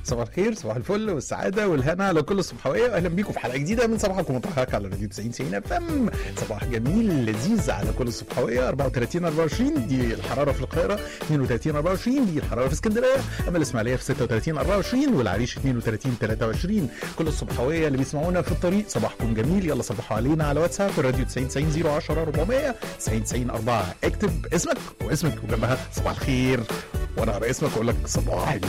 صباح الخير صباح الفل والسعاده والهنا على كل الصبحويه اهلا بيكم في حلقه جديده من صباحكم مضحك على راديو 90 90 اف ام صباح جميل لذيذ على كل الصبحويه 34 24 دي الحراره في القاهره 32 24 دي الحراره في اسكندريه اما الاسماعيليه في 36 24 والعريش 32 23 كل الصبحويه اللي بيسمعونا في الطريق صباحكم جميل يلا صبحوا علينا على واتساب الراديو 90 90 010 400 90 90 4 اكتب اسمك واسمك وجنبها صباح الخير وانا اقرا اسمك واقول لك صباح